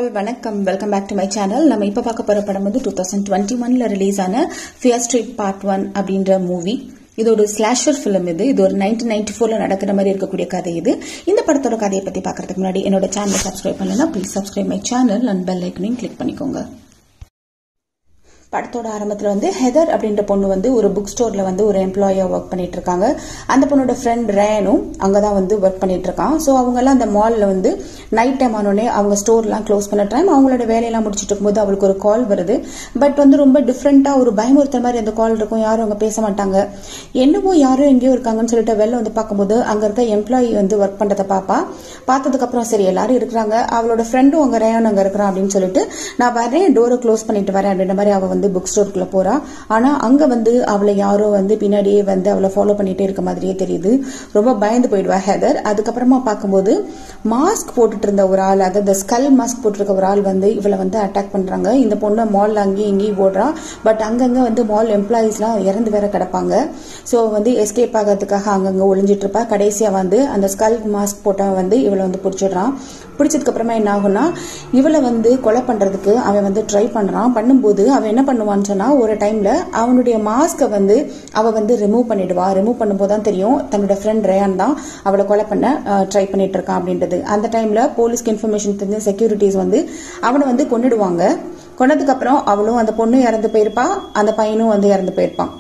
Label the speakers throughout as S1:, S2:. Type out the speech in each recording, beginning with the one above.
S1: all வணக்கம் welcome back to my channel நம்ம இப்போ பார்க்க போகிற படம் வந்து டூ தௌசண்ட் டுவெண்ட்டி ஒன்ல ரிலீஸ் ஆன ஃபியர் ஸ்ட்ரீட் பார்ட் ஒன் அப்படின்ற மூவி இது ஒரு ஸ்லாஷர் ஃபிலிம் இது இது ஒரு நைன்டீன் நைன்டி ஃபோர்ல நடக்கிற மாதிரி இருக்கக்கூடிய கதை இது இந்த படத்தோட கதையை பத்தி பார்க்கறதுக்கு முன்னாடி என்னோட சேனலை சப்ஸ்கிரைப் பண்ணலன்னா please subscribe my channel and bell ஐக்கனையும் கிளிக் பண்ணிக்கோங்க படத்தோட ஆரம்பத்தில் வந்து ஹெதர் அப்படின்ற பொண்ணு வந்து ஒரு புக் ஸ்டோர்ல வந்து ஒரு எம்ப்ளாயா ஒர்க் பண்ணிட்டு இருக்காங்க அந்த பொண்ணோட ஃப்ரெண்ட் ரேனும் அங்கதான் வந்து ஒர்க் பண்ணிட்டு இருக்கான் ஸோ அவங்க எல்லாம் அந்த மால்ல வந்து நைட் டைம் ஆனோடனே அவங்க ஸ்டோர்லாம் க்ளோஸ் பண்ண டைம் அவங்களோட வேலையெல்லாம் முடிச்சிட்டு இருக்கும்போது அவளுக்கு ஒரு கால் வருது பட் வந்து ரொம்ப டிஃப்ரெண்டா ஒரு பயமுறுத்த மாதிரி அந்த கால் இருக்கும் யாரும் அவங்க பேச மாட்டாங்க என்னவோ யாரும் எங்கேயோ இருக்காங்கன்னு சொல்லிட்டு வெளில வந்து பார்க்கும்போது அங்க இருக்க எம்ப்ளாயி வந்து ஒர்க் பண்றதை பாப்பா பார்த்ததுக்கு அப்புறம் சரி எல்லாரும் இருக்கிறாங்க அவளோட ஃப்ரெண்டும் அங்க ரேன் அங்க இருக்கிறான் அப்படின்னு சொல்லிட்டு நான் வரேன் டோரை க்ளோஸ் பண்ணிட்டு வரேன் அப்படின்ற மாதிரி அவ வந்து புக் ஸ்டோருக்குள்ள போறா ஆனா அங்க வந்து அவளை யாரோ வந்து பின்னாடியே வந்து அவளை ஃபாலோ பண்ணிட்டே இருக்க மாதிரியே தெரியுது ரொம்ப பயந்து போயிடுவா ஹெதர் அதுக்கப்புறமா பார்க்கும்போது மாஸ்க் போட்டுட்டு இருந்த ஒரு ஆள் அதாவது ஸ்கல் மாஸ்க் போட்டிருக்க ஒரு ஆள் வந்து இவளை வந்து அட்டாக் பண்றாங்க இந்த பொண்ணு மால்ல அங்கேயும் இங்கேயும் ஓடுறா பட் அங்கங்க வந்து மால் எம்ப்ளாயிஸ்லாம் இறந்து வேற கிடப்பாங்க ஸோ வந்து எஸ்கேப் ஆகிறதுக்காக அங்கங்க ஒளிஞ்சிட்டு இருப்பா கடைசியா வந்து அந்த ஸ்கல் மாஸ்க் போட்டவன் வந்து இவளை வந்து பிடிச்சிடுறான் பிடிச்சதுக்கு அப்புறமா என்ன ஆகும்னா இவளை வந்து கொலை பண்றதுக்கு அவன் வந்து ட்ரை பண்றான் பண்ணும்போது அவன் என்ன பண்ணுவான்னு சொன்னா ஒரு டைம்ல அவனுடைய மாஸ்கை வந்து அவ வந்து ரிமூவ் பண்ணிடுவா ரிமூவ் பண்ணும்போது தான் தெரியும் தன்னோட ஃப்ரெண்ட் ரேயான் தான் அவளை கொலை பண்ண ட்ரை பண்ணிட்டு இருக்கான் அப்படின்றது அந்த டைம்ல போலீஸ்க்கு இன்ஃபர்மேஷன் தெரிஞ்ச செக்யூரிட்டிஸ் வந்து அவனை வந்து கொன்னுடுவாங்க கொன்னதுக்கு அப்புறம் அவளும் அந்த பொண்ணும் இறந்து போயிருப்பா அந்த பையனும் வந்து இறந்து போயிருப்பான்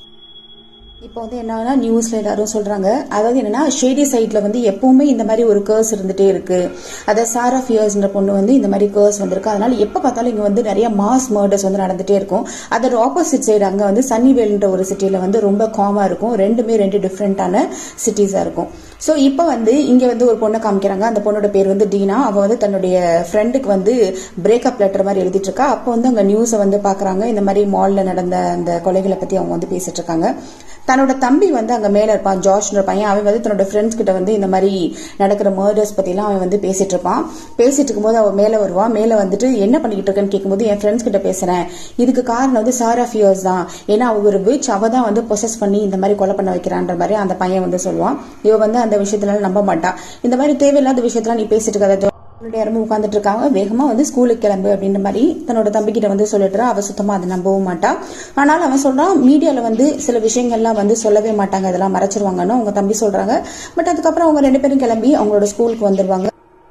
S1: இப்போ வந்து என்னன்னா நியூஸ்ல எல்லாரும் சொல்றாங்க அதாவது என்னன்னா ஷேடி சைட்ல வந்து எப்பவுமே இந்த மாதிரி ஒரு கேர்ஸ் இருந்துட்டே இருக்கு அதாவது சாரா ஃபியர்ஸ்ன்ற பொண்ணு வந்து இந்த மாதிரி கேர்ஸ் வந்திருக்கு அதனால எப்ப பார்த்தாலும் இங்க வந்து நிறைய மாஸ் மர்டர்ஸ் வந்து நடந்துட்டே இருக்கும் அதோட ஆப்போசிட் சைடு அங்க வந்து சன்னிவேல்ன்ற ஒரு சிட்டில வந்து ரொம்ப காமா இருக்கும் ரெண்டுமே ரெண்டு டிஃப்ரெண்டான சிட்டிஸா இருக்கும் ஸோ இப்போ வந்து இங்க வந்து ஒரு பொண்ணை காமிக்கிறாங்க அந்த பொண்ணோட பேர் வந்து டீனா அவ வந்து தன்னுடைய ஃப்ரெண்டுக்கு வந்து பிரேக்கப் லெட்டர் மாதிரி எழுதிட்டு இருக்கா அப்போ வந்து அங்க நியூஸை வந்து பாக்குறாங்க இந்த மாதிரி மால்ல நடந்த அந்த கொலைகளை பத்தி அவங்க வந்து பேசிட்டு இருக்காங்க தன்னோட தம்பி வந்து அங்க மேல இருப்பான் ஜார்ஜ்ன்ற பையன் அவன் வந்து தன்னோட ஃப்ரெண்ட்ஸ் கிட்ட வந்து இந்த மாதிரி நடக்கிற மர்டர்ஸ் பத்தி எல்லாம் அவன் வந்து பேசிட்டு இருப்பான் பேசிட்டு இருக்கும்போது அவன் மேல வருவான் மேல வந்துட்டு என்ன பண்ணிக்கிட்டு இருக்கேன்னு கேட்கும்போது என் ஃப்ரெண்ட்ஸ் கிட்ட பேசுறேன் இதுக்கு காரணம் வந்து சாரா ஃபியர்ஸ் தான் ஏன்னா அவ ஒரு விச் அவ தான் வந்து பொசஸ் பண்ணி இந்த மாதிரி கொலை பண்ண வைக்கிறான்ற மாதிரி அந்த பையன் வந்து சொல்லுவான் இவ வந்து அந்த விஷயத்துல நம்ப மாட்டான் இந்த மாதிரி தேவையில்லாத விஷயத்துல நீ பேசிட்டு இருக்காத யாரும் உட்காந்துட்டு இருக்காங்க வேகமா வந்து ஸ்கூலுக்கு கிளம்பு அப்படின்ற மாதிரி தன்னோட தம்பிக்கிட்ட வந்து சொல்லிட்டு அவ சுத்தமா அதை நம்பவும் மாட்டா ஆனால் அவன் சொல்றான் மீடியால வந்து சில விஷயங்கள்லாம் வந்து சொல்லவே மாட்டாங்க இதெல்லாம் மறைச்சிருவாங்கன்னு அவங்க தம்பி சொல்றாங்க பட் அதுக்கப்புறம் அவங்க ரெண்டு பேரும் கிளம்பி அவங்களோட ஸ்கூலுக்கு வந்துருவாங்க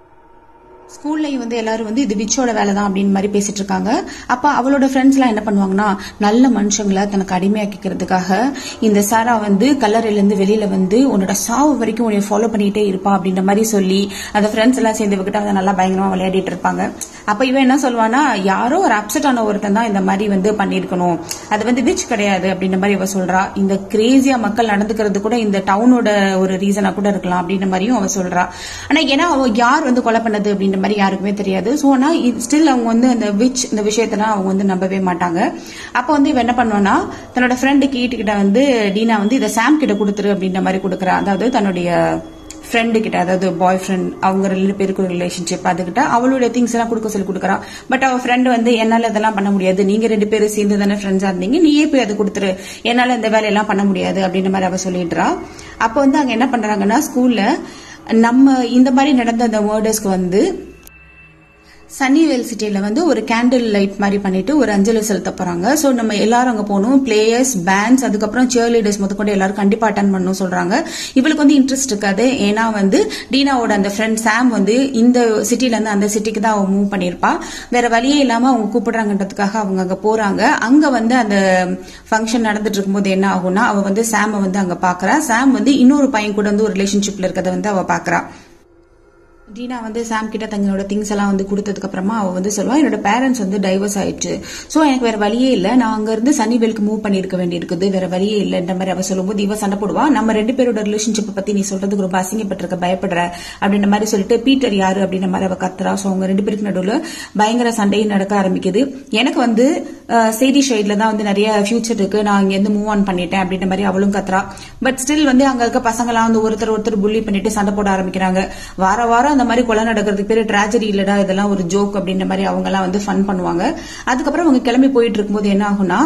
S1: ஸ்கூல்லையும் வந்து எல்லாரும் வந்து இது விச்சோட வேலை தான் அப்படின்னு மாதிரி பேசிட்டு இருக்காங்க அப்ப அவளோட ஃப்ரெண்ட்ஸ் எல்லாம் என்ன பண்ணுவாங்கன்னா நல்ல மனுஷங்களை தனக்கு அடிமையாக்கிக்கிறதுக்காக இந்த சாரா வந்து கல்லறையில இருந்து வெளியில வந்து உன்னோட சாவு வரைக்கும் உன்னை ஃபாலோ பண்ணிட்டே இருப்பா அப்படின்ற மாதிரி சொல்லி அந்த ஃப்ரெண்ட்ஸ் எல்லாம் சேர்ந்து விக்கிட்ட வந்து நல்லா பயங்கரமா விளையாடிட்டு இருப்பாங்க அப்ப இவன் என்ன சொல்லுவானா யாரோ ஒரு அப்செட் ஆன ஒருத்தன் தான் இந்த மாதிரி வந்து பண்ணிருக்கணும் அது வந்து விச் கிடையாது அப்படின்ற மாதிரி இவ சொல்றா இந்த கிரேசியா மக்கள் நடந்துக்கிறது கூட இந்த டவுனோட ஒரு ரீசனா கூட இருக்கலாம் அப்படின்ற மாதிரியும் அவ சொல்றா ஆனா ஏன்னா அவ யார் வந்து கொலை பண்ணது அப்படின்ற மாதிரி யாருக்குமே தெரியாது ஸோ ஆனா ஸ்டில் அவங்க வந்து அந்த விச் இந்த விஷயத்தெல்லாம் அவங்க வந்து நம்பவே மாட்டாங்க அப்ப வந்து இவ என்ன பண்ணுவானா தன்னோட ஃப்ரெண்டு கீட்டு கிட்ட வந்து டீனா வந்து இதை சாம் கிட்ட கொடுத்துரு அப்படின்ற மாதிரி கொடுக்குறா அதாவது தன்னுடைய ஃப்ரெண்டு கிட்ட அதாவது பாய் ஃப்ரெண்ட் அவங்க ரெண்டு பேருக்கு ஒரு ரிலேஷன்ஷிப் அதுகிட்ட அவளுடைய திங்ஸ் எல்லாம் கொடுக்க சொல்லி கொடுக்குறா பட் அவ ஃப்ரெண்ட் வந்து என்னால இதெல்லாம் பண்ண முடியாது நீங்க ரெண்டு பேரும் சேர்ந்து தானே ஃப்ரெண்ட்ஸா இருந்தீங்க நீயே போய் அதை கொடுத்துரு என்னால இந்த வேலையெல்லாம் பண்ண முடியாது அப்படின்ற மாதிரி அவ சொல்லிடுறா அப்ப வந்து அங்க என்ன பண்றாங்கன்னா ஸ்கூல்ல நம்ம இந்த மாதிரி நடந்த அந்த வேர்டர்ஸ்க்கு வந்து சன்னிவேல் சிட்டியில வந்து ஒரு கேண்டில் லைட் மாதிரி பண்ணிட்டு ஒரு அஞ்சலி செலுத்த போறாங்க ஸோ நம்ம எல்லாரும் அங்க போகணும் பிளேயர்ஸ் பேண்ட்ஸ் அதுக்கப்புறம் சேர் லீடர்ஸ் முதற்கொண்டு எல்லாரும் கண்டிப்பா அட்டன் பண்ணணும் சொல்றாங்க இவளுக்கு வந்து இன்ட்ரெஸ்ட் இருக்காது ஏன்னா வந்து டீனாவோட அந்த ஃப்ரெண்ட் சாம் வந்து இந்த சிட்டில இருந்து அந்த சிட்டிக்கு தான் அவ மூவ் பண்ணிருப்பா வேற வழியே இல்லாம அவங்க கூப்பிடுறாங்கன்றதுக்காக அவங்க அங்க போறாங்க அங்க வந்து அந்த ஃபங்க்ஷன் நடந்துட்டு இருக்கும்போது என்ன ஆகும்னா அவ வந்து சாம வந்து அங்க பாக்குறா சாம் வந்து இன்னொரு பையன் கூட வந்து ஒரு ரிலேஷன்ஷிப்ல இருக்கதை வந்து அவ பாக்குறா டீனா வந்து சாம் கிட்ட தங்களோட திங்ஸ் எல்லாம் வந்து கொடுத்ததுக்கு அப்புறமா அவ வந்து சொல்லுவா என்னோட பேரண்ட்ஸ் வந்து டைவர்ஸ் ஆயிடுச்சு சோ எனக்கு வேற வழியே இல்ல நான் அங்க இருந்து சனிவேலுக்கு மூவ் பண்ணிருக்க வேண்டியிருக்குது வேற வழியே இல்லைன்ற மாதிரி அவ சொல்லும்போது இவ சண்டை போடுவா நம்ம ரெண்டு பேரோட ரிலேஷன்ஷிப் பத்தி நீ சொல்றதுக்கு ரொம்ப அசிங்கப்பட்டிருக்க பயப்படுற அப்படின்ற மாதிரி சொல்லிட்டு பீட்டர் யாரு அப்படின்ற மாதிரி அவ கத்துறா சோ அவங்க ரெண்டு பேருக்கு நடுவுல பயங்கர சண்டையும் நடக்க ஆரம்பிக்குது எனக்கு வந்து செய்தி ஷைட்ல தான் வந்து நிறைய ஃபியூச்சர் இருக்கு நான் இங்க இருந்து மூவ் ஆன் பண்ணிட்டேன் அப்படின்ற மாதிரி அவளும் கத்துறா பட் ஸ்டில் வந்து அங்க இருக்க பசங்க எல்லாம் வந்து ஒருத்தர் ஒருத்தர் புள்ளி பண்ணிட்டு சண்டை போட ஆரம்பிக்கிறாங்க வார வாரம் அந்த மாதிரி கொலை நடக்கிறதுக்கு பேரு டிராஜடி இல்லடா இதெல்லாம் ஒரு ஜோக் அப்படின்ற மாதிரி அவங்க எல்லாம் வந்து ஃபன் பண்ணுவாங்க அதுக்கப்புறம் அவங்க கிளம்பி போயிட்டு இருக்கும்போது என்ன ஆகும்னா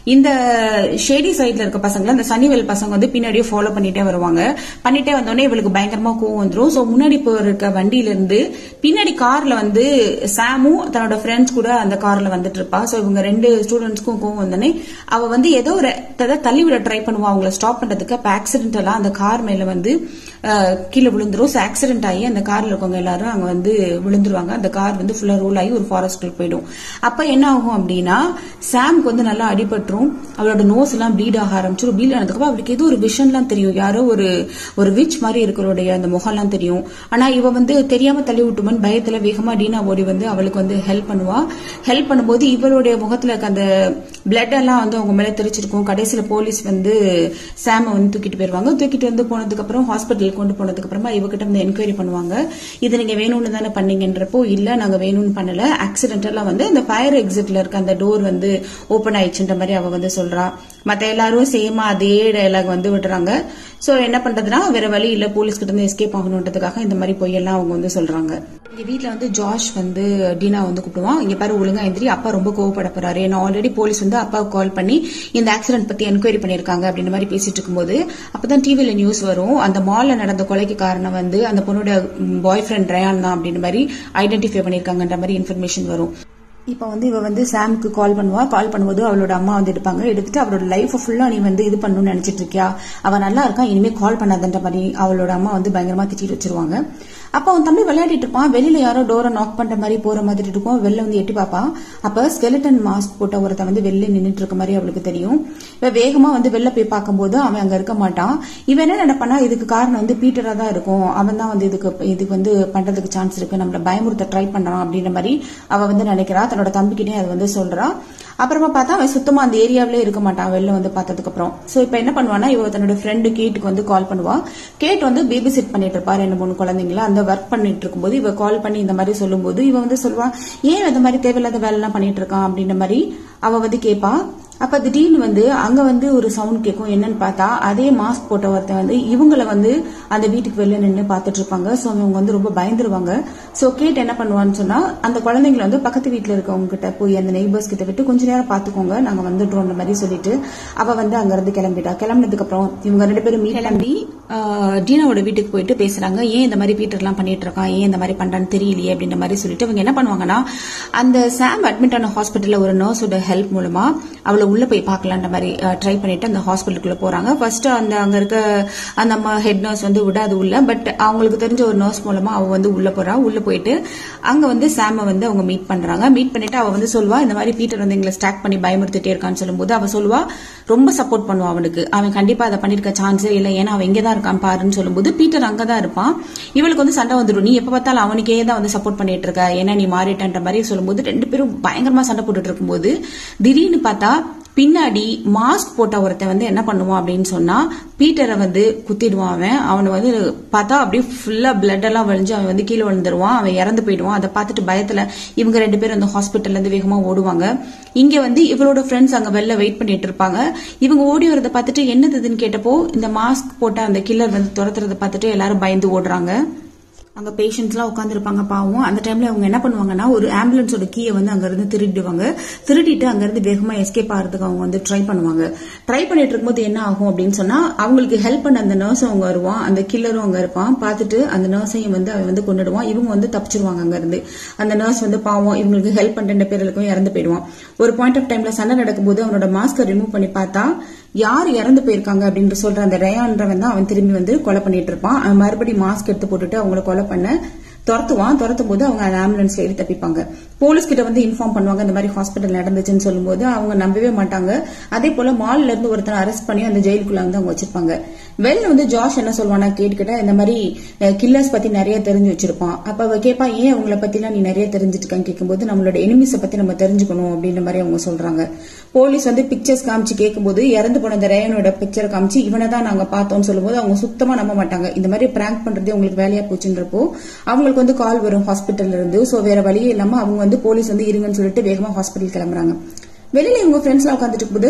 S1: இந்த ஷேடி சைட்ல இருக்க பசங்களை அந்த சனிவேல் பசங்க வந்து பின்னாடியே ஃபாலோ பண்ணிட்டே வருவாங்க பண்ணிட்டே வந்தோடனே இவளுக்கு பயங்கரமா கோவம் வந்துரும் சோ முன்னாடி போயிருக்க வண்டியில இருந்து பின்னாடி கார்ல வந்து சாமும் தன்னோட ஃப்ரெண்ட்ஸ் கூட அந்த கார்ல வந்துட்டு இருப்பா சோ இவங்க ரெண்டு ஸ்டூடெண்ட்ஸ்க்கும் கோவம் வந்தோடனே அவ வந்து ஏதோ ஒரு த- தள்ளி விட ட்ரை பண்ணுவா அவங்கள ஸ்டாப் பண்றதுக்கு அப்ப ஆக்சிடென்டலா அந்த கார் மேல வந்து அஹ், கீழே விழுந்துரும் ஸோ ஆக்சிடென்ட் ஆகி அந்த கார்ல இருக்கவங்க எல்லாரும் அங்க வந்து விழுந்துருவாங்க அந்த கார் வந்து ஃபுல்லா ரோல் ஆகி ஒரு ஃபாரஸ்ட்குள்ள போயிடும் அப்ப என்ன ஆகும் அப்படின்னா சாம்க்கு வந்து நல்லா அடிபட்டுரும் அவளோட நோஸ் எல்லாம் ப்ளீட் ஆக ஆரம்பிச்சிடும் ப்ளீட் ஆனதுக்கப்புறம் அவளுக்கு ஏதோ ஒரு விஷன்லாம் தெரியும் யாரோ ஒரு ஒரு விச் மாதிரி இருக்கிறோடைய அந்த முகம்லாம் தெரியும் ஆனா இவ வந்து தெரியாம தள்ளி விட்டுமன் பயத்துல வேகமா டீனா ஓடி வந்து அவளுக்கு வந்து ஹெல்ப் பண்ணுவா ஹெல்ப் பண்ணும்போது இவளுடைய முகத்துல இருக்க அந்த பிளட் எல்லாம் வந்து அவங்க மேல தெரிச்சிருக்கும் கடைசியில போலீஸ் வந்து சாம வந்து தூக்கிட்டு போயிருவாங்க தூக்கிட்டு வந்து போனதுக்கு அப்புறம் ஹாஸ்பிட்டல் கொண்டு போனதுக்கு அப்புறமா இவகிட்ட வந்து என்கொயரி பண்ணுவாங்க இது நீங்க வேணும்னு தானே பண்ணீங்கன்றப்போ இல்ல நாங்க வேணும்னு பண்ணல ஆக்சிடென்டலா வந்து அந்த ஃபயர் எக்ஸிட்ல இருக்க அந்த டோர் வந்து ஓபன் ஆயிடுச்சுன்ற மாதிரி அவ வந்து சொல்றா மத்த எல்லாரும் சேமா அதே டயலாக் வந்து விடுறாங்க சோ என்ன பண்றதுன்னா வேற வழி இல்ல போலீஸ் கிட்ட இருந்து எஸ்கேப் ஆகணுன்றதுக்காக இந்த மாதிரி பொய்யெல்லாம் அவங்க வந்து சொல்றாங்க இங்க வீட்ல வந்து ஜார்ஜ் வந்து டீனா வந்து கூப்பிடுவான் இங்க பாரு ஒழுங்கா எந்திரி அப்பா ரொம்ப கோவப்பட போறாரு ஏன்னா ஆல்ரெடி போலீஸ் வந்து அப்பாவுக்கு கால் பண்ணி இந்த ஆக்சிடென்ட் பத்தி என்கொயரி பண்ணிருக்காங்க அப்படின்ற மாதிரி பேசிட்டு இருக்கும்போது அப்பதான் டிவில நியூஸ் வரும் அந்த மால்ல நடந்த கொலைக்கு காரணம் வந்து அந்த பொண்ணோட பாய் ஃப்ரெண்ட் ரயான் தான் அப்படின்ற மாதிரி ஐடென்டிஃபை பண்ணிருக்காங்கன்ற மாதிரி இன்ஃபர்மேஷன் வரும் இப்ப வந்து இவ வந்து சாம்க்கு கால் பண்ணுவா கால் பண்ணும்போது அவளோட அம்மா வந்து எடுப்பாங்க எடுத்துட்டு அவளோட லைஃப் ஃபுல்லா நீ வந்து இது பண்ணணும்னு நினைச்சிட்டு இருக்கியா அவ நல்லா இருக்கா இனிமே கால் பண்ணாதன்ற மாதிரி அவளோட அம்மா வந்து பயங்கரமா திட்டிட்டு வச்சிருவாங்க அப்ப அவன் தம்பி விளையாடிட்டு இருப்பான் வெளியில யாரோ டோரை நாக் பண்ற மாதிரி போற மாதிரி இருக்கும் வெளில வந்து எட்டி பாப்பா அப்ப ஸ்கெலிட்டன் மாஸ்க் போட்ட ஒருத்த வந்து வெளில நின்னுட்டு இருக்க மாதிரி அவளுக்கு தெரியும் இவ வேகமா வந்து வெளில போய் பார்க்கும்போது அவன் அங்க இருக்க மாட்டான் இவன் என்ன நினைப்பானா இதுக்கு காரணம் வந்து பீட்டரா தான் இருக்கும் அவன் தான் வந்து இதுக்கு இதுக்கு வந்து பண்றதுக்கு சான்ஸ் இருக்கு நம்மள பயமுறுத்த ட்ரை பண்றான் அப்படின்ற மாதிரி அவ வந்து நினைக்கிறா தன்னோட தம்பிக்கிட்டே அது வந்து சொல்றா அப்புறமா பார்த்தா அவன் சுத்தமா அந்த ஏரியாவிலே இருக்க மாட்டான் வெளில வந்து பார்த்ததுக்கு அப்புறம் சோ இப்ப என்ன பண்ணுவானா இவ தன்னோட ஃப்ரெண்டு கேட்டுக்கு வந்து கால் பண்ணுவா கேட் வந்து பேபி செட் பண்ணிட்டு இருப்பா ரெண்டு மூணு குழந்தைங்கள அந்த ஒர்க் பண்ணிட்டு இருக்கும்போது இவ கால் பண்ணி இந்த மாதிரி சொல்லும்போது இவ வந்து சொல்லுவா ஏன் இந்த மாதிரி தேவையில்லாத வேலை எல்லாம் பண்ணிட்டு இருக்கான் அப்படின்ற மாதிரி அவ வந்து கேட்பா அப்ப திடீர்னு வந்து அங்க வந்து ஒரு சவுண்ட் கேட்கும் என்னன்னு பார்த்தா அதே மாஸ்க் போட்ட ஒருத்தன் வந்து இவங்கள வந்து அந்த வீட்டுக்கு வெளில நின்று பார்த்துட்டு இருப்பாங்க சோ அவங்க வந்து ரொம்ப பயந்துருவாங்க சோ கேட் என்ன பண்ணுவான்னு சொன்னா அந்த குழந்தைங்களை வந்து பக்கத்து வீட்டுல இருக்கவங்க கிட்ட போய் அந்த நெய்பர்ஸ் கிட்ட விட்டு கொஞ்ச நேரம் பாத்துக்கோங்க நாங்க வந்துடுறோம்ன்ற மாதிரி சொல்லிட்டு அவ வந்து அங்க இருந்து கிளம்பிட்டா கிளம்பினதுக்கு அப்புறம் இவங்க ரெண்டு பேரும் மீட் கிளம்பி ஆஹ், டீனாவோட வீட்டுக்கு போயிட்டு பேசுறாங்க ஏன் இந்த மாதிரி பீட்டர் எல்லாம் பண்ணிட்டு இருக்கான் ஏன் இந்த மாதிரி பண்றான்னு தெரியலையே அப்படின்ற மாதிரி சொல்லிட்டு அவங்க என்ன பண்ணுவாங்கன்னா அந்த சாம் அட்மிட் ஆன ஹாஸ்பிட்டல்ல ஒரு நர்ஸோட ஹெல்ப் மூலமா அவளை உள்ள போய் பார்க்கலான்ற மாதிரி ட்ரை பண்ணிட்டு அந்த ஹாஸ்பிட்டலுக்குள்ள போறாங்க ஃபர்ஸ்ட் அந்த அங்க இருக்க அந்த அம்மா ஹெட் நர்ஸ் வந்து விடாது உள்ள பட் அவங்களுக்கு தெரிஞ்ச ஒரு நர்ஸ் மூலமா அவ வந்து உள்ள போறா உள்ள போயிட்டு அங்க வந்து சாம வந்து அவங்க மீட் பண்றாங்க மீட் பண்ணிட்டு அவ வந்து சொல்வா இந்த மாதிரி பீட்டர் வந்து எங்களை ஸ்டாக் பண்ணி பயமுறுத்திட்டே இருக்கான்னு சொல்லும்போது அவ சொல்லுவா ரொம்ப சப்போர்ட் பண்ணுவா அவனுக்கு அவன் கண்டிப்பா அதை பண்ணிருக்க சான்ஸே இல்லை ஏன்னா அவன் இங்கதான் இருக்கான் பாருன்னு சொல்லும்போது பீட்டர் அங்கதான் இருப்பான் இவளுக்கு வந்து சண்டை வந்துடும் நீ எப்ப பார்த்தாலும் அவனுக்கே தான் வந்து சப்போர்ட் பண்ணிட்டு இருக்க ஏன்னா நீ மாறிட்டன்ற மாதிரி சொல்லும்போது ரெண்டு பேரும் பயங்கரமா சண்டை போட்டுட்டு இருக்கும்போது திடீர்னு பார்த்தா பின்னாடி மாஸ்க் போட்ட ஒருத்தன் வந்து என்ன பண்ணுவான் அப்படின்னு சொன்னா பீட்டரை வந்து குத்திடுவான் அவன் அவனை வந்து பார்த்தா அப்படியே ஃபுல்லா பிளட் எல்லாம் வழிஞ்சு அவன் வந்து கீழே விழுந்துருவான் அவன் இறந்து போயிடுவான் அதை பார்த்துட்டு பயத்துல இவங்க ரெண்டு பேரும் அந்த ஹாஸ்பிட்டல்ல இருந்து வேகமா ஓடுவாங்க இங்க வந்து இவளோட ஃப்ரெண்ட்ஸ் அங்க வெளில வெயிட் பண்ணிட்டு இருப்பாங்க இவங்க ஓடி வரதை பார்த்துட்டு என்னது இதுன்னு கேட்டப்போ இந்த மாஸ்க் போட்ட அந்த கில்லர் வந்து துரத்துறதை பார்த்துட்டு எல்லாரும் பயந்து ஓடுறாங்க அங்க பேஷண்ட்ஸ்லாம் உட்காந்துருப்பாங்க பாவம் அந்த டைம்ல அவங்க என்ன பண்ணுவாங்கன்னா ஒரு ஆம்புலன்ஸோட கீயை வந்து அங்க இருந்து திருடிடுவாங்க திருடிட்டு அங்க இருந்து வேகமா எஸ்கேப் ஆகிறதுக்கு அவங்க வந்து ட்ரை பண்ணுவாங்க ட்ரை பண்ணிட்டு இருக்கும்போது என்ன ஆகும் அப்படின்னு சொன்னா அவங்களுக்கு ஹெல்ப் பண்ண அந்த நர்ஸ் அவங்க வருவான் அந்த கில்லரும் அங்க இருப்பான் பார்த்துட்டு அந்த நர்ஸையும் வந்து அவன் வந்து கொண்டுடுவான் இவங்க வந்து தப்பிச்சிருவாங்க அங்க இருந்து அந்த நர்ஸ் வந்து பாவம் இவங்களுக்கு ஹெல்ப் பண்ற பேர்களுக்கும் இறந்து போயிடுவான் ஒரு பாயிண்ட் ஆஃப் டைம்ல சண்டை நடக்கும்போது அவனோட மாஸ்கை ரிமூவ் பண்ணி பார்த்தா யார் இறந்து போயிருக்காங்க அப்படின்னு சொல்ற அந்த ரயான்றவன் தான் அவன் திரும்பி வந்து கொலை பண்ணிட்டு இருப்பான் அவன் மறுபடியும் மாஸ்க் எடுத்து போட்டுட்டு அவங்கள கொலை பண்ண துரத்துவான் துரத்தும் போது அவங்க ஆம்புலன்ஸ்ல ஏறி தப்பிப்பாங்க போலீஸ் கிட்ட வந்து இன்ஃபார்ம் பண்ணுவாங்க இந்த மாதிரி ஹாஸ்பிட்டல் நடந்துச்சுன்னு சொல்லும்போது அவங்க நம்பவே மாட்டாங்க அதே போல மால்ல இருந்து ஒருத்தனை அரெஸ்ட் பண்ணி அந்த ஜெயிலுக்குள்ள வந்து அவங்க வச்சிருப்பாங்க வெளில வந்து ஜாஷ் என்ன சொல்வானா கேட்டுக்கிட்ட இந்த மாதிரி கில்லர்ஸ் பத்தி நிறைய தெரிஞ்சு வச்சிருப்பான் அப்ப அவ கேட்பா ஏன் அவங்கள பத்திலாம் நீ நிறைய தெரிஞ்சுட்டுக்கான்னு கேட்கும்போது நம்மளோட எனிமிஸ பத்தி நம்ம தெரிஞ்சுக்கணும் அப்படின்ற மாதிரி அவங்க சொல்றாங்க போலீஸ் வந்து பிக்சர்ஸ் காமிச்சு கேட்கும்போது இறந்து போன இந்த ரேயனோட பிக்சர் காமிச்சு இவனை தான் நாங்க பார்த்தோம்னு சொல்லும்போது அவங்க சுத்தமா நம்ப மாட்டாங்க இந்த மாதிரி பிராங்க் பண்றதே உங்களுக்கு வேலையா போச்சுன்றப்போ அவங்களுக்கு வந்து கால் வரும் ஹாஸ்பிட்டல்ல இருந்து சோ வேற வழியே இல்லாம அவங்க வந்து போலீஸ் வந்து இருங்கன்னு சொல்லிட்டு வேகமா ஹாஸ்பிட்டல் கிளம்புறாங்க வெளியில இவங்க ஃப்ரெண்ட்ஸ்லாம் உட்காந்துட்டு இருக்கும்போது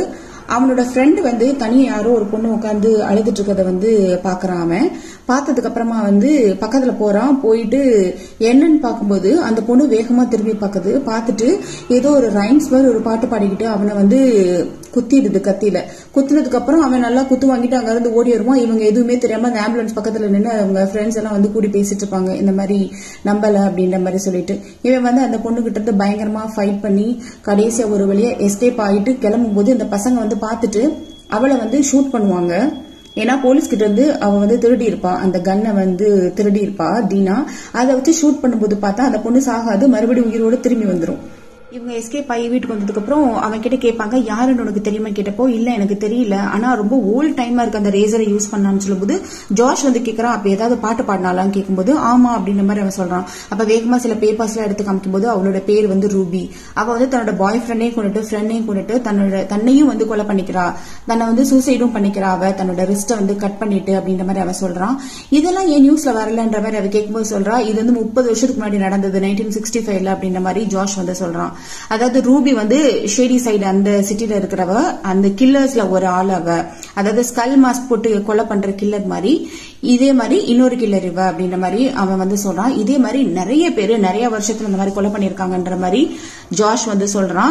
S1: அவனோட ஃப்ரெண்டு வந்து தனியா யாரோ ஒரு பொண்ணு உட்காந்து அழுதுட்டு இருக்கத வந்து பாக்குறான் அவன் பார்த்ததுக்கு அப்புறமா வந்து பக்கத்துல போறான் போயிட்டு என்னன்னு பார்க்கும்போது அந்த பொண்ணு வேகமா திரும்பி பார்க்குது பார்த்துட்டு ஏதோ ஒரு ரைம்ஸ் மாதிரி ஒரு பாட்டு பாடிக்கிட்டு அவனை வந்து குத்திடுது கத்தியில குத்துனதுக்கு அப்புறம் அவன் நல்லா குத்து வாங்கிட்டு அங்க இருந்து ஓடி வருவான் இவங்க எதுவுமே தெரியாம அந்த ஆம்புலன்ஸ் பக்கத்துல நின்று அவங்க ஃப்ரெண்ட்ஸ் எல்லாம் வந்து கூடி பேசிட்டு இருப்பாங்க இந்த மாதிரி நம்பல அப்படின்ற மாதிரி சொல்லிட்டு இவன் வந்து அந்த பொண்ணு கிட்ட இருந்து பயங்கரமா ஃபைட் பண்ணி கடைசியா ஒரு வழியா எஸ்கேப் ஆகிட்டு கிளம்பும் போது இந்த பசங்க வந்து பார்த்துட்டு அவளை வந்து ஷூட் பண்ணுவாங்க ஏன்னா போலீஸ் கிட்ட இருந்து அவ வந்து திருடி இருப்பா அந்த கன்னை வந்து திருடி இருப்பா தீனா அதை வச்சு ஷூட் பண்ணும்போது பார்த்தா அந்த பொண்ணு சாகாது மறுபடியும் உயிரோட திரும்பி வந்துரும் இவங்க எஸ்கேப் ஆகி வீட்டுக்கு வந்ததுக்கு அப்புறம் அவன் கிட்ட கேட்பாங்க யாருன்னு உனக்கு தெரியுமா கேட்டப்போ இல்ல எனக்கு தெரியல ஆனா ரொம்ப ஓல்ட் டைமா இருக்கு அந்த ரேசரை யூஸ் பண்ணான்னு சொல்லும்போது ஜார்ஜ் வந்து கேக்குறான் அப்ப ஏதாவது பாட்டு பாடினாலான்னு கேட்கும்போது ஆமா அப்படின்ற மாதிரி அவன் சொல்றான் அப்ப வேகமா சில பேப்பர்ஸ் எல்லாம் எடுத்து காமிக்கும் போது அவளோட பேர் வந்து ரூபி அவ வந்து தன்னோட பாய் ஃப்ரெண்டையும் கொண்டுட்டு ஃப்ரெண்டையும் கொண்டுட்டு தன்னோட தன்னையும் வந்து கொலை பண்ணிக்கிறா தன்னை வந்து சூசைடும் பண்ணிக்கிறா அவ தன்னோட ரிஸ்ட்டை வந்து கட் பண்ணிட்டு அப்படின்ற மாதிரி அவன் சொல்றான் இதெல்லாம் ஏன் நியூஸ்ல வரலன்ற மாதிரி அவ கேட்கும்போது சொல்றா இது வந்து முப்பது வருஷத்துக்கு முன்னாடி நடந்தது நைன்டீன் சிக்ஸ்டி ஃபைவ்ல அப்படின்ற மாதிரி ஜார்ஜ் வந்து சொல்றான் அதாவது ரூபி வந்து ஷேடி சைடு அந்த சிட்டில இருக்கிறவ அந்த கில்லர்ஸ்ல ஒரு ஆள் அவ அதாவது ஸ்கல் மாஸ்க் போட்டு கொலை பண்ற கில்லர் மாதிரி இதே மாதிரி இன்னொரு கில்லர் இவ அப்படின்ற மாதிரி அவன் வந்து சொல்றான் இதே மாதிரி நிறைய பேர் நிறைய வருஷத்துல இந்த மாதிரி கொலை பண்ணிருக்காங்கன்ற மாதிரி ஜாஷ் வந்து சொல்றான்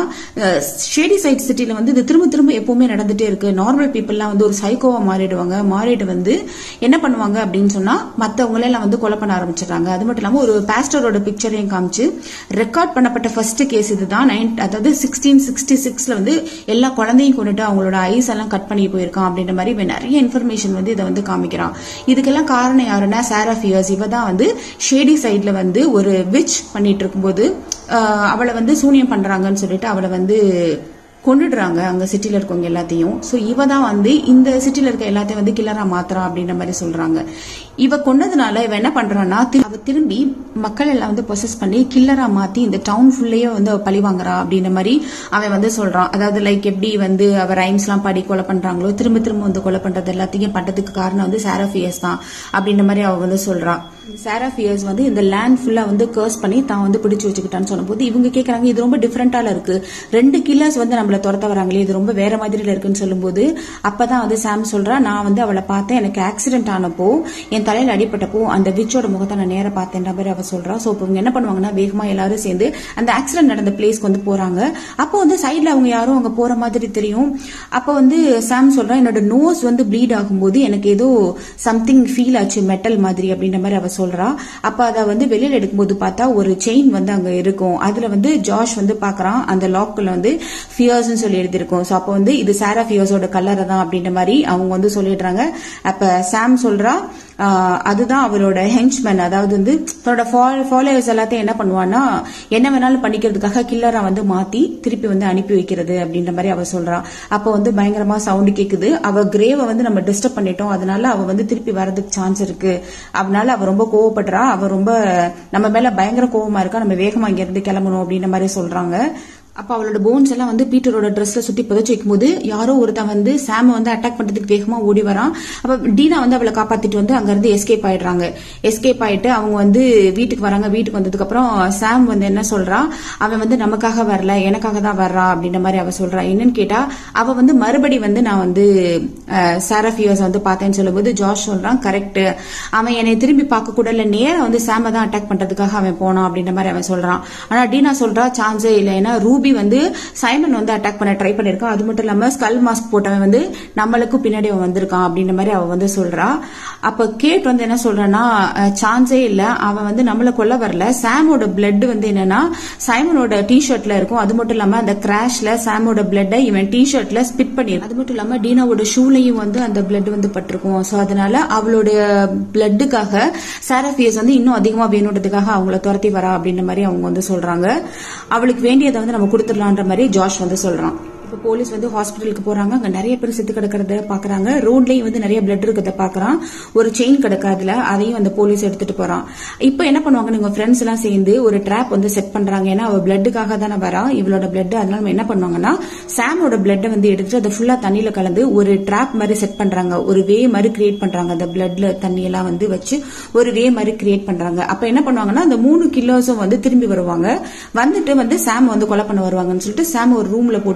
S1: ஷேடி சைட் சிட்டில வந்து இது திரும்ப திரும்ப எப்பவுமே நடந்துட்டே இருக்கு நார்மல் பீப்புள்லாம் வந்து ஒரு சைக்கோவா மாறிடுவாங்க மாறிட்டு வந்து என்ன பண்ணுவாங்க அப்படின்னு சொன்னா மத்தவங்கள எல்லாம் வந்து கொலை பண்ண ஆரம்பிச்சிடுறாங்க அது மட்டும் இல்லாம ஒரு பாஸ்டரோட பிக்சரையும் காமிச்சு ரெக்கார்ட் பண்ணப்பட்ட ஃபர்ஸ்ட் கேஸ் இதுதான் நைன் அதாவது சிக்ஸ்டீன் சிக்ஸ்டி சிக்ஸ்ல வந்து எல்லா குழந்தையும் கொண்டுட்டு அவங்களோட ஐஸ் எல்லாம் கட் பண்ணி போயிருக்கான் அப்படின்ற மாதிரி இவன் நிறைய இன்ஃபர்மேஷன் வந்து இதை வந்து காமிக்கிறான் இதுக்கெல்லாம் காரணம் யாருன்னா சாரா ஃபியர்ஸ் இவ தான் வந்து ஷேடி சைட்ல வந்து ஒரு விச் பண்ணிட்டு இருக்கும்போது ஆஹ், அவளை வந்து சூனியம் பண்றாங்கன்னு சொல்லிட்டு அவளை வந்து கொண்டுடுறாங்க அங்க சிட்டில இருக்கவங்க எல்லாத்தையும் சோ இவ தான் வந்து இந்த சிட்டில இருக்க எல்லாத்தையும் வந்து கில்லரா மாத்துறா அப்படின்ற மாதிரி சொல்றாங்க இவ கொண்டதுனால இவ என்ன பண்றான்னா தி- அவ திரும்பி மக்கள் எல்லாம் வந்து பொசஸ் பண்ணி கில்லரா மாத்தி இந்த டவுன் ஃபுல்லையே வந்து அவ பழி வாங்குறா அப்படின்ற மாதிரி அவன் வந்து சொல்றான் அதாவது லைக் எப்படி வந்து அவ ரைம்ஸ் எல்லாம் பாடி கொலை பண்றாங்களோ திரும்ப திரும்ப வந்து கொலை பண்றது எல்லாத்தையும் பண்றதுக்கு காரணம் வந்து சாராஃபியஸ் தான் அப்படின்ற மாதிரி அவ வந்து சொல்றான் சாராஃபியஸ் வந்து இந்த லேண்ட் ஃபுல்லா வந்து கர்ஸ் பண்ணி தான் வந்து பிடிச்சு வச்சுக்கிட்டான்னு சொன்னபோது இவங்க கேக்குறாங்க இது ரொம்ப டிஃப்ரெண்டால இருக்கு ரெண்டு கில்லர்ஸ் வந்து நம்மள துரத்த வராங்களே இது ரொம்ப வேற மாதிரில இருக்குன்னு சொல்லும்போது அப்பதான் வந்து சாம் சொல்றா நான் வந்து அவளை பார்த்தேன் எனக்கு ஆக்சிடென்ட் ஆனப்போ என் தலையில அடிபட்டப்போ அந்த விச்சோட முகத்தை நான் நேரா பார்த்தேன்ற மாதிரி அவ சொல்றா சோ இப்போ இவங்க என்ன பண்ணுவாங்கன்னா வேகமா எல்லாரும் சேர்ந்து அந்த ஆக்சிடென்ட் நடந்த பிளேஸ்க்கு வந்து போறாங்க அப்போ வந்து சைடுல அவங்க யாரும் அங்க போற மாதிரி தெரியும் அப்போ வந்து சாம் சொல்றா என்னோட நோஸ் வந்து ப்ளீட் ஆகும்போது எனக்கு ஏதோ சம்திங் ஃபீல் ஆச்சு மெட்டல் மாதிரி அப்படின்ற மாதிரி அவ சொல்றா அப்ப அதை வந்து வெளியில எடுக்கும்போது பார்த்தா ஒரு செயின் வந்து அங்க இருக்கும் அதுல வந்து ஜாஷ் வந்து பாக்குறான் அந்த லாக்குள்ள வந்து ஃபியர்ஸ் சொல்லி எழுதியிருக்கும் சோ அப்போ வந்து இது சாரா ஃபியர்ஸோட கலர் தான் அப்படின்ற மாதிரி அவங்க வந்து சொல்லிடுறாங்க அப்ப சாம் சொல்றா ஆஹ், அதுதான் அவரோட ஹென்ச்மேன் அதாவது வந்து தன்னோட ஃபாலோவர்ஸ் எல்லாத்தையும் என்ன பண்ணுவான்னா என்ன வேணாலும் பண்ணிக்கிறதுக்காக கில்லரா வந்து மாத்தி திருப்பி வந்து அனுப்பி வைக்கிறது அப்படின்ற மாதிரி அவ சொல்றா அப்போ வந்து பயங்கரமா சவுண்ட் கேக்குது அவ கிரேவை வந்து நம்ம டிஸ்டர்ப் பண்ணிட்டோம் அதனால அவ வந்து திருப்பி வரதுக்கு சான்ஸ் இருக்கு அதனால அவ ரொம்ப கோவப்படுறா அவ ரொம்ப நம்ம மேல பயங்கர கோவமா இருக்கா நம்ம வேகமா இங்க இருந்து கிளம்பணும் அப்படின்ற மாதிரி சொல்றாங்க அப்ப அவளோட போன்ஸ் எல்லாம் வந்து பீட்டரோட ட்ரெஸ்ல சுத்தி புதைச்சு வைக்கும்போது யாரோ ஒருத்தன் வந்து சாம வந்து அட்டாக் பண்றதுக்கு வேகமா ஓடி வரான் அப்ப டீனா வந்து அவளை காப்பாத்திட்டு வந்து அங்க இருந்து எஸ்கேப் ஆயிடுறாங்க எஸ்கேப் ஆயிட்டு அவங்க வந்து வீட்டுக்கு வராங்க வீட்டுக்கு வந்ததுக்கு அப்புறம் சாம் வந்து என்ன சொல்றா அவன் வந்து நமக்காக வரல எனக்காக தான் வர்றா அப்படின்ற மாதிரி அவ சொல்றா என்னன்னு கேட்டா அவ வந்து மறுபடி வந்து நான் வந்து சாரஃபியர்ஸ் வந்து பார்த்தேன்னு சொல்லும்போது ஜார்ஜ் சொல்றான் கரெக்ட் அவன் என்னை திரும்பி பார்க்க கூட இல்ல நேரா வந்து சாம தான் அட்டாக் பண்றதுக்காக அவன் போனான் அப்படின்ற மாதிரி அவன் சொல்றான் ஆனா டீனா சொல்றா சான்ஸே இல்ல ஏன்னா ரூபி வந்து சைமன் வந்து அட்டாக் பண்ண ட்ரை பண்ணிருக்கான் அது மட்டும் இல்லாம ஸ்கல் மாஸ்க் போட்டவன் வந்து நம்மளுக்கும் பின்னாடி அவன் வந்திருக்கான் அப்படின்ற மாதிரி அவ வந்து சொல்றா அப்ப கேட் வந்து என்ன சொல்றான்னா சான்ஸே இல்ல அவன் வந்து நம்மள கொல்ல வரல சாமோட பிளட் வந்து என்னன்னா சைமனோட டி ஷர்ட்ல இருக்கும் அது மட்டும் இல்லாம அந்த கிராஷ்ல சாமோட பிளட்டை இவன் டி ஷர்ட்ல ஸ்பிட் பண்ணி அது மட்டும் இல்லாம டீனாவோட ஷூலையும் வந்து அந்த பிளட் வந்து பட்டிருக்கும் சோ அதனால அவளுடைய பிளட்டுக்காக சாராஃபியஸ் வந்து இன்னும் அதிகமா வேணுன்றதுக்காக அவங்கள துரத்தி வரா அப்படின்ற மாதிரி அவங்க வந்து சொல்றாங்க அவளுக்கு வேண்டியதை வந்து நம்ம கொடுத்துடலான்ற மாதிரி ஜாஷ் வந்து சொல்றான் இப்ப போலீஸ் வந்து ஹாஸ்பிட்டலுக்கு போறாங்க அங்க நிறைய பேர் செத்து கிடக்கிறத பாக்குறாங்க ரோட்லயும் வந்து நிறைய பிளட் இருக்கிறத பாக்குறான் ஒரு செயின் கிடக்கு அதுல அதையும் அந்த போலீஸ் எடுத்துட்டு போறான் இப்ப என்ன பண்ணுவாங்க நீங்க ஃப்ரெண்ட்ஸ் எல்லாம் சேர்ந்து ஒரு ட்ராப் வந்து செட் பண்றாங்க ஏன்னா அவ பிளட்டுக்காக தானே வரா இவளோட பிளட் அதனால நம்ம என்ன பண்ணுவாங்கன்னா சாமோட பிளட்டை வந்து எடுத்துட்டு அதை ஃபுல்லா தண்ணியில கலந்து ஒரு ட்ராப் மாதிரி செட் பண்றாங்க ஒரு வே மாதிரி கிரியேட் பண்றாங்க அந்த பிளட்ல தண்ணி எல்லாம் வந்து வச்சு ஒரு வே மாதிரி கிரியேட் பண்றாங்க அப்ப என்ன பண்ணுவாங்கன்னா அந்த மூணு கிலோஸும் வந்து திரும்பி வருவாங்க வந்துட்டு வந்து சாம் வந்து கொலை பண்ண வருவாங்கன்னு சொல்லிட்டு சாம் ஒரு ரூம்ல போட்டுட்டு ஒரு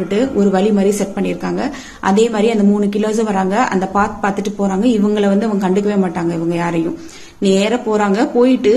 S1: ஒரு வழி மாதிரி செட் பண்ணியிருக்காங்க அதே மாதிரி அந்த மூணு கிலோஸும் வராங்க அந்த பாத் பார்த்துட்டு போறாங்க இவங்கள வந்து அவங்க கண்டுக்கவே மாட்டாங்க இவங்க யாரையும் நேர போறாங்க போயிட்டு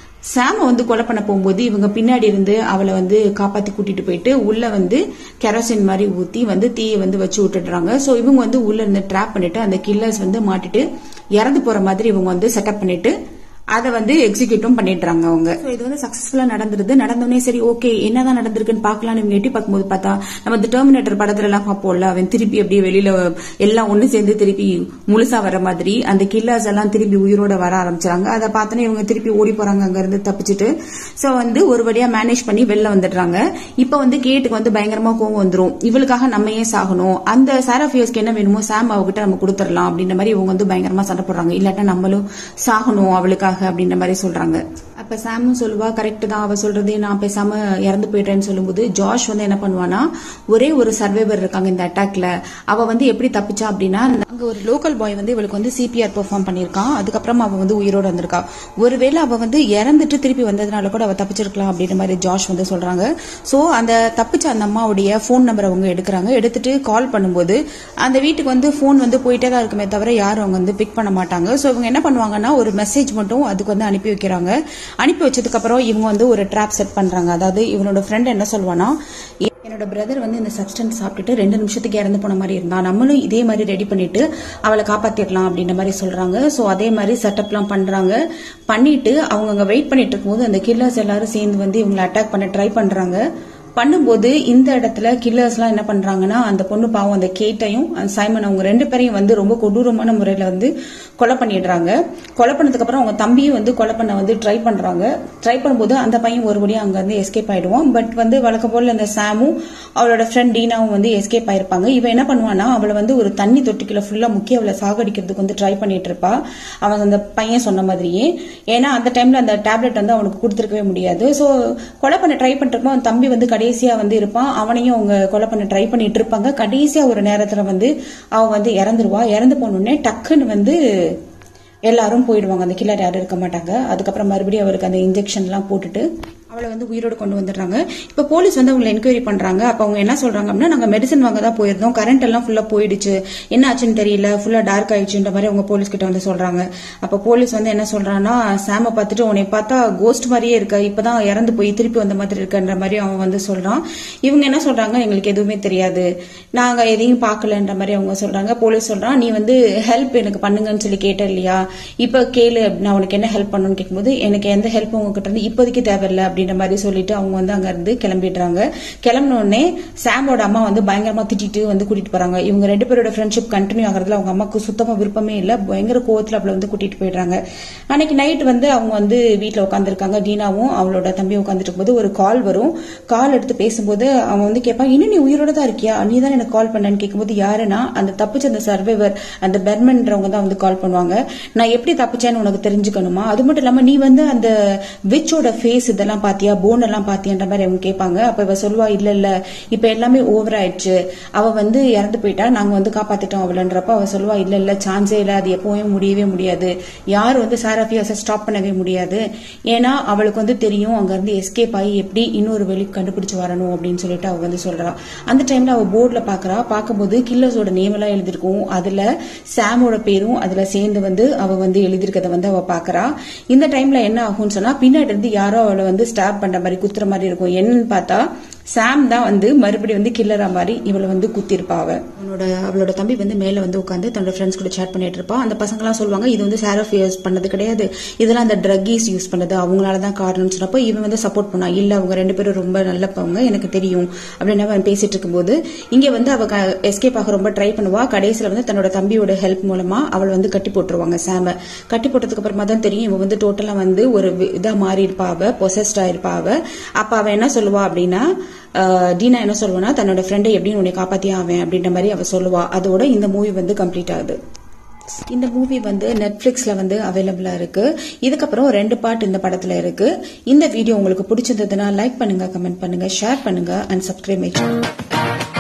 S1: சாம வந்து கொலை பண்ண போகும்போது இவங்க பின்னாடி இருந்து அவளை வந்து காப்பாத்தி கூட்டிட்டு போயிட்டு உள்ள வந்து கெரோசின் மாதிரி ஊத்தி வந்து தீயை வந்து வச்சு விட்டுடுறாங்க சோ இவங்க வந்து உள்ள இருந்து ட்ராப் பண்ணிட்டு அந்த கில்லர்ஸ் வந்து மாட்டிட்டு இறந்து போற மாதிரி இவங்க வந்து செட்டப் பண்ணிட்டு அதை வந்து எக்ஸிக்யூட்டும் பண்ணிடுறாங்க அவங்க So, இது வந்து சக்சஸ்ஃபுல்லா நடந்துருது நடந்தோடனே சரி ஓகே என்னதான் நடந்திருக்குன்னு பார்க்கலாம்னு இவங்க எட்டி பார்க்கும்போது பார்த்தா நம்ம இந்த டெர்மினேட்டர் படத்துல எல்லாம் பார்ப்போம்ல அவன் திருப்பி அப்படியே வெளியில எல்லாம் ஒண்ணு சேர்ந்து திருப்பி முழுசா வர மாதிரி அந்த கில்லர்ஸ் எல்லாம் திருப்பி உயிரோட வர ஆரம்பிச்சாங்க அதை பார்த்தோன்னே இவங்க திருப்பி ஓடி போறாங்க அங்க இருந்து தப்பிச்சுட்டு சோ வந்து ஒரு வழியா மேனேஜ் பண்ணி வெளில வந்துடுறாங்க இப்ப வந்து கேட்டுக்கு வந்து பயங்கரமா கோவம் வந்துரும் இவளுக்காக நம்ம ஏன் சாகணும் அந்த சாராஃபியஸ்க்கு என்ன வேணுமோ சாம் அவகிட்ட நம்ம கொடுத்துடலாம் அப்படின்ற மாதிரி இவங்க வந்து பயங்கரமா சண்டை போடுறாங்க இல்லாட்டா நம்மளும் சாகணும் அவளுக்காக அப்படின்ற மாதிரி சொல்றாங்க அப்ப சாமும் சொல்லுவா கரெக்ட் தான் அவ சொல்றதே நான் பேசாம இறந்து போயிட்டேன்னு சொல்லும்போது ஜாஷ் வந்து என்ன பண்ணுவானா ஒரே ஒரு சர்வைவர் இருக்காங்க இந்த அட்டாக்ல அவ வந்து எப்படி தப்பிச்சா அப்படின்னா அங்க ஒரு லோக்கல் பாய் வந்து இவளுக்கு வந்து சிபிஆர் பெர்ஃபார்ம் பண்ணிருக்கான் அதுக்கப்புறம் அவ வந்து உயிரோட வந்திருக்கா ஒருவேளை அவ வந்து இறந்துட்டு திருப்பி வந்ததுனால கூட அவ தப்பிச்சிருக்கலாம் அப்படின்ற மாதிரி ஜாஷ் வந்து சொல்றாங்க சோ அந்த தப்பிச்ச அந்த அம்மாவுடைய போன் நம்பர் அவங்க எடுக்கிறாங்க எடுத்துட்டு கால் பண்ணும்போது அந்த வீட்டுக்கு வந்து போன் வந்து போயிட்டே தான் இருக்குமே தவிர யாரும் அவங்க வந்து பிக் பண்ண மாட்டாங்க சோ இவங்க என்ன பண்ணுவாங்கன்னா ஒரு மெசேஜ் மட்டும் அதுக்கு வந்து அனுப்பி வைக்கிறாங்க அனுப்பி வச்சதுக்கு அப்புறம் இவங்க வந்து ஒரு ட்ராப் செட் பண்றாங்க அதாவது இவனோட ஃப்ரெண்ட் என்ன சொல்வானா என்னோட பிரதர் வந்து இந்த சப்ஸ்டன்ஸ் சாப்பிட்டுட்டு ரெண்டு நிமிஷத்துக்கு இறந்து போன மாதிரி இருந்தா நம்மளும் இதே மாதிரி ரெடி பண்ணிட்டு அவளை காப்பாத்திடலாம் அப்படின்ற மாதிரி சொல்றாங்க சோ அதே மாதிரி செட்டப்லாம் பண்றாங்க பண்ணிட்டு அவங்க அங்க வெயிட் பண்ணிட்டு இருக்கும்போது அந்த கில்லர்ஸ் எல்லாரும் சேர்ந்து வந்து இவங்களை அட்டாக் பண்ண ட்ரை பண்றாங்க பண்ணும்போது இந்த இடத்துல கில்லர்ஸ்லாம் என்ன பண்றாங்கன்னா அந்த பொண்ணு பாவம் அந்த கேட்டையும் அந்த சைமன் அவங்க ரெண்டு பேரையும் வந்து ரொம்ப கொடூரமான முறையில வந்து கொலை பண்ணிடுறாங்க கொலை பண்ணதுக்கு அப்புறம் அவங்க தம்பியும் வந்து கொலை பண்ண வந்து ட்ரை பண்றாங்க ட்ரை பண்ணும்போது அந்த பையன் ஒருபடியா அங்க இருந்து எஸ்கேப் ஆயிடுவான் பட் வந்து வழக்கம் போல இந்த சாமும் அவளோட ஃப்ரெண்ட் டீனாவும் வந்து எஸ்கேப் ஆயிருப்பாங்க இவன் என்ன பண்ணுவானா அவளை வந்து ஒரு தண்ணி தொட்டிக்குள்ள ஃபுல்லா முக்கிய அவளை சாகடிக்கிறதுக்கு வந்து ட்ரை பண்ணிட்டு இருப்பா அவன் அந்த பையன் சொன்ன மாதிரியே ஏன்னா அந்த டைம்ல அந்த டேப்லெட் வந்து அவனுக்கு கொடுத்துருக்கவே முடியாது சோ கொலை பண்ண ட்ரை பண்ணிருப்போம் அவன் தம்பி வந்து கடைசியா வந்து இருப்பான் அவனையும் அவங்க கொலை பண்ண ட்ரை பண்ணிட்டு இருப்பாங்க கடைசியா ஒரு நேரத்துல வந்து அவன் வந்து இறந்துருவா இறந்து போனோடனே டக்குன்னு வந்து எல்லாரும் போயிடுவாங்க அந்த கில்லர் யாரும் இருக்க மாட்டாங்க அதுக்கப்புறம் மறுபடியும் அவருக்கு அந்த இன்ஜெக்ஷன் எல்லாம் போட்டுட்டு அவளை வந்து உயிரோடு கொண்டு வந்துடுறாங்க இப்போ போலீஸ் வந்து அவங்களை என்கொயரி பண்றாங்க அப்ப அவங்க என்ன சொல்றாங்க அப்படின்னா நாங்க மெடிசன் வாங்க தான் போயிருந்தோம் கரண்ட் எல்லாம் ஃபுல்லா போயிடுச்சு என்ன ஆச்சுன்னு தெரியல ஃபுல்லா டார்க் ஆயிடுச்சுன்ற மாதிரி அவங்க போலீஸ் கிட்ட வந்து சொல்றாங்க அப்ப போலீஸ் வந்து என்ன சொல்றான்னா சாம பார்த்துட்டு உன்னை பார்த்தா கோஸ்ட் மாதிரியே இருக்க இப்பதான் இறந்து போய் திருப்பி வந்த மாதிரி இருக்குன்ற மாதிரி அவன் வந்து சொல்றான் இவங்க என்ன சொல்றாங்க எங்களுக்கு எதுவுமே தெரியாது நாங்க எதையும் பார்க்கலன்ற மாதிரி அவங்க சொல்றாங்க போலீஸ் சொல்றான் நீ வந்து ஹெல்ப் எனக்கு பண்ணுங்கன்னு சொல்லி கேட்ட இல்லையா இப்ப கேளு நான் உனக்கு என்ன ஹெல்ப் பண்ணணும்னு கேட்கும்போது எனக்கு எந்த ஹெல்ப் உங்ககிட்ட இருந்து இப்போதைக்கு தேவையில்லை அப்படின்ற மாதிரி சொல்லிட்டு அவங்க வந்து அங்க இருந்து கிளம்பிடுறாங்க கிளம்பின உடனே சாமோட அம்மா வந்து பயங்கரமா திட்டிட்டு வந்து கூட்டிட்டு போறாங்க இவங்க ரெண்டு பேரோட ஃப்ரெண்ட்ஷிப் கண்டினியூ ஆகிறதுல அவங்க அம்மாக்கு சுத்தமா விருப்பமே இல்ல பயங்கர கோவத்துல அவளை வந்து கூட்டிட்டு போயிடுறாங்க அன்னைக்கு நைட் வந்து அவங்க வந்து வீட்டுல உட்காந்துருக்காங்க டீனாவும் அவளோட தம்பியும் உட்காந்துட்டு இருக்கும்போது ஒரு கால் வரும் கால் எடுத்து பேசும்போது அவன் வந்து கேட்பான் இன்னும் நீ உயிரோட தான் இருக்கியா நீ தான் எனக்கு கால் பண்ணன்னு கேட்கும்போது யாருன்னா அந்த தப்பிச்ச அந்த சர்வைவர் அந்த பெர்மன்றவங்க தான் வந்து கால் பண்ணுவாங்க நான் எப்படி தப்பிச்சேன்னு உனக்கு தெரிஞ்சுக்கணுமா அது மட்டும் இல்லாம நீ வந்து அந்த விச்சோட ஃபேஸ் இதெல்லாம் பாத்தியா போன் எல்லாம் பாத்தியான்ற மாதிரி அவங்க கேட்பாங்க அப்ப இவ சொல்லுவா இல்ல இல்ல இப்ப எல்லாமே ஓவர் ஆயிடுச்சு அவ வந்து இறந்து போயிட்டா நாங்க வந்து காப்பாத்திட்டோம் அவளன்றப்ப அவ சொல்லுவா இல்ல இல்ல சான்ஸே இல்ல அது எப்பவுமே முடியவே முடியாது யார் வந்து சாராஃபியாஸை ஸ்டாப் பண்ணவே முடியாது ஏன்னா அவளுக்கு வந்து தெரியும் அங்க இருந்து எஸ்கேப் ஆகி எப்படி இன்னொரு வெளி கண்டுபிடிச்சு வரணும் அப்படின்னு சொல்லிட்டு அவ வந்து சொல்றா அந்த டைம்ல அவ போர்டுல பாக்குறா பார்க்கும்போது கில்லர்ஸோட நேம் எல்லாம் எழுதிருக்கும் அதுல சாமோட பேரும் அதுல சேர்ந்து வந்து அவ வந்து எழுதியிருக்கத வந்து அவ பாக்குறா இந்த டைம்ல என்ன ஆகும்னு சொன்னா பின்னாடி இருந்து யாரோ அவளை வந்து ஸ்டாப் பண்ற மாதிரி குத்துற மாதிரி இருக்கும் என்னன்னு பார்த்தா சாம் தான் வந்து மறுபடியும் வந்து கில்லரா மாதிரி இவளை வந்து குத்திருப்பா அவ அவனோட அவளோட தம்பி வந்து மேல வந்து உட்காந்து தன்னோட ஃப்ரெண்ட்ஸ் கூட சேட் பண்ணிட்டு இருப்பா அந்த பசங்கலாம் சொல்லுவாங்க இது வந்து சாரஃப் யூஸ் பண்ணது கிடையாது இதெல்லாம் அந்த ட்ரக்கீஸ் யூஸ் பண்ணது அவங்களால தான் காரணம்னு சொன்னப்போ இவன் வந்து சப்போர்ட் பண்ணா இல்ல அவங்க ரெண்டு பேரும் ரொம்ப நல்லப்பவங்க எனக்கு தெரியும் அப்படின்னு அவன் பேசிட்டு இருக்கும்போது இங்க வந்து அவ எஸ்கேப் ஆக ரொம்ப ட்ரை பண்ணுவா கடைசியில வந்து தன்னோட தம்பியோட ஹெல்ப் மூலமா அவள் வந்து கட்டி போட்டுருவாங்க சாம கட்டி போட்டதுக்கு அப்புறமா தான் தெரியும் இவன் வந்து டோட்டலா வந்து ஒரு வி- இதா மாறி இருப்பா அவ பொசஸ்ட் ஆயிருப்பா அவ அப்ப அவ என்ன சொல்லுவா அப்படின்னா ஆஹ், டீனா என்ன சொல்லுவானா தன்னோட ஃப்ரெண்டை எப்படின்னு உன்னை காப்பாத்தியே ஆவேன் அப்படின்ற மாதிரி அவ சொல்லுவா அதோட இந்த மூவி வந்து கம்ப்ளீட் ஆகுது இந்த மூவி வந்து நெட்ஃபிளிக்ஸ்ல வந்து அவைலபிளா இருக்கு இதுக்கப்புறம் ரெண்டு பார்ட் இந்த படத்துல இருக்கு இந்த வீடியோ உங்களுக்கு பிடிச்சிருந்ததுன்னா லைக் பண்ணுங்க கமெண்ட் பண்ணுங்க ஷேர் பண்ணுங்க அண்ட் சப்ஸ்கிரைப் மை சேனல்